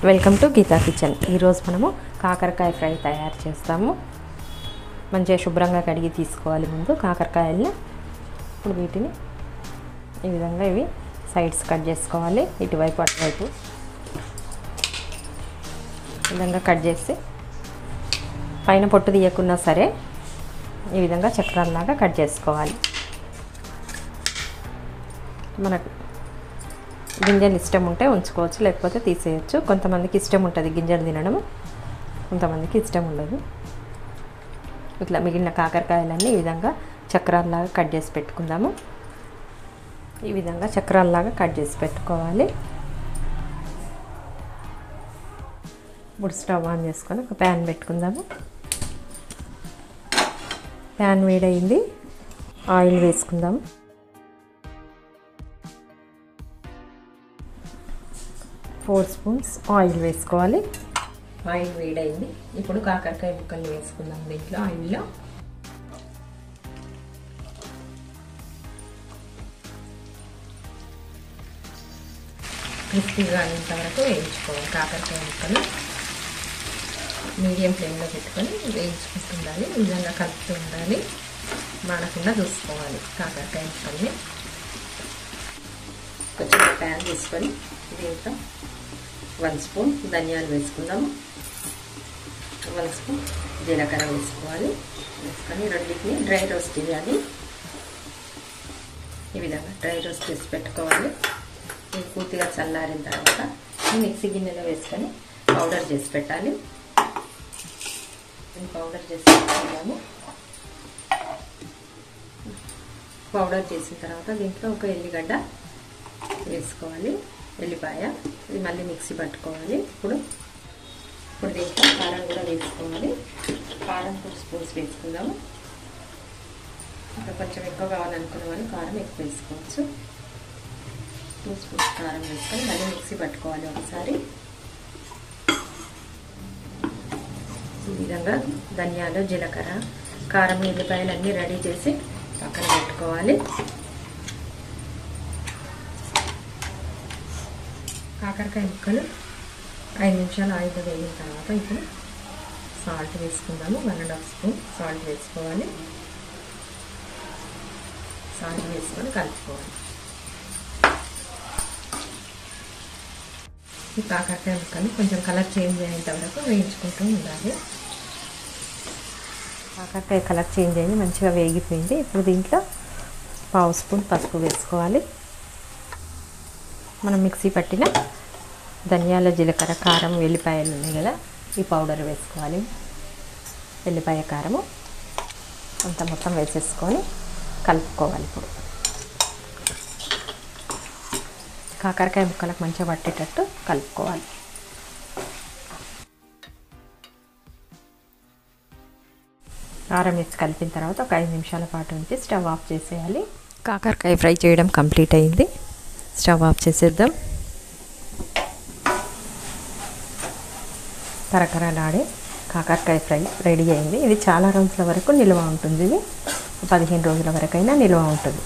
welcome to Gita kitchen ఈరోజు మనము కాకరకాయ ఫ్రై తయారు చేస్తాము మంచిగా శుభ్రంగా కడిగి తీసుకోవాలి ముందు కాకరకాయల్ని ఇప్పుడు వీటిని ఈ విధంగా ఇవి సైడ్స్ కట్ చేసుకోవాలి ఇటువైపు అటువైపు ఈ విధంగా కట్ చేసి పైన పొట్టు తీయకున్నా సరే ఈ విధంగా చక్రాల్లాగా కట్ చేసుకోవాలి మనకు గింజలు ఇష్టం ఉంటే ఉంచుకోవచ్చు లేకపోతే తీసేయచ్చు కొంతమందికి ఇష్టం ఉంటుంది గింజలు తినడం కొంతమందికి ఇష్టం ఉండదు ఇట్లా మిగిలిన కాకరకాయలన్నీ ఈ విధంగా చక్రాల్లాగా కట్ చేసి పెట్టుకుందాము ఈ విధంగా చక్రాల్లాగా కట్ చేసి పెట్టుకోవాలి ఇప్పుడు స్టవ్ ఆన్ చేసుకొని ఒక ప్యాన్ పెట్టుకుందాము ప్యాన్ వేడయింది ఆయిల్ వేసుకుందాము ఫోర్ స్పూన్స్ ఆయిల్ వేసుకోవాలి ఆయిల్ వేడైంది ఇప్పుడు కాకరకాయ ముక్కలు వేసుకుందాం దీంట్లో ఆయిల్లో క్రిస్పీగా అయినంత వరకు వేయించుకోవాలి కాకరకాయ ముక్కలు మీడియం ఫ్లేమ్లో పెట్టుకొని వేయించుకుంటుండాలి ఈ విధంగా కలుపుతూ ఉండాలి మాడకుండా చూసుకోవాలి కాకరకాయ ముక్కల్ని కొంచెం ప్యాన్ తీసుకొని దీంట్లో వన్ స్పూన్ ధనియాలు వేసుకుందాము వన్ స్పూన్ జీలకర్ర వేసుకోవాలి వేసుకొని రెండింటిని డ్రై రోస్ట్ చేయాలి ఈ విధంగా డ్రై రోస్ట్ చేసి పెట్టుకోవాలి ఇది పూర్తిగా చల్లారిన తర్వాత మిక్సీ గిన్నెలో వేసుకొని పౌడర్ చేసి పెట్టాలి పౌడర్ చేసి పెట్టుకుందాము పౌడర్ చేసిన తర్వాత దీంట్లో ఒక ఎల్లిగడ్డ వేసుకోవాలి ఎల్లిపాయ ఇది మళ్ళీ మిక్సీ పట్టుకోవాలి ఇప్పుడు ఇప్పుడు దీంట్లో కారం కూడా వేసుకోవాలి కారం టూ స్పూన్స్ వేసుకుందాము ఇంకా కొంచెం ఎక్కువ కావాలనుకున్న వాళ్ళు కారం ఎక్కువ వేసుకోవచ్చు టూ స్పూన్స్ కారం వేసుకొని మళ్ళీ మిక్సీ పట్టుకోవాలి ఒకసారి ఈ విధంగా ధనియాలు జీలకర్ర కారం ఎల్లిపాయలు అన్నీ రెడీ చేసి పక్కన పెట్టుకోవాలి కాకరకాయ ముక్కలు ఐదు నిమిషాలు ఆయిల్ వేగిన తర్వాత ఇప్పుడు సాల్ట్ వేసుకుందాము one and half spoon salt వేసుకోవాలి సాల్ట్ వేసుకొని కలుపుకోవాలి ఈ కాకరకాయ ముక్కలు కొంచెం కలర్ చేంజ్ అయ్యేంత వరకు వేయించుకుంటూ ఉండాలి కాకరకాయ కలర్ చేంజ్ అయింది మంచిగా వేగిపోయింది ఇప్పుడు దీంట్లో పావు స్పూన్ పసుపు వేసుకోవాలి మనం మిక్సీ పట్టిన ధనియాల జీలకర్ర కారం వెల్లిపాయలు ఉన్నాయి కదా ఈ పౌడర్ వేసుకోవాలి వెల్లిపాయ కారము అంత మొత్తం వేసేసుకొని కలుపుకోవాలి ఇప్పుడు కాకరకాయ ముక్కలకు మంచిగా పట్టేటట్టు కలుపుకోవాలి కారం వేసి కలిపిన తర్వాత ఒక ఐదు నిమిషాల పాటు ఉంచి స్టవ్ ఆఫ్ చేసేయాలి కాకరకాయ ఫ్రై చేయడం కంప్లీట్ అయింది స్టవ్ ఆఫ్ చేసేద్దాం కరకరలాడే కాకరకాయ ఫ్రై రెడీ అయింది ఇది చాలా రోజుల వరకు నిల్వ ఉంటుంది ఇది పదిహేను రోజుల వరకైనా నిల్వ ఉంటుంది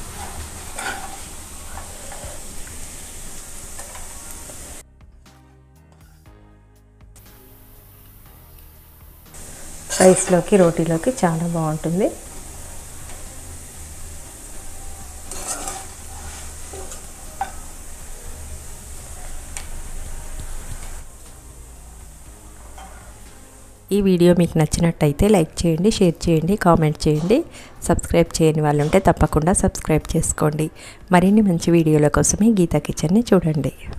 రైస్లోకి రోటీలోకి చాలా బాగుంటుంది ఈ వీడియో మీకు నచ్చినట్టయితే లైక్ చేయండి షేర్ చేయండి కామెంట్ చేయండి సబ్స్క్రైబ్ చేయని వాళ్ళు ఉంటే తప్పకుండా సబ్స్క్రైబ్ చేసుకోండి మరిన్ని మంచి వీడియోల కోసమే గీతా కిచెన్ని చూడండి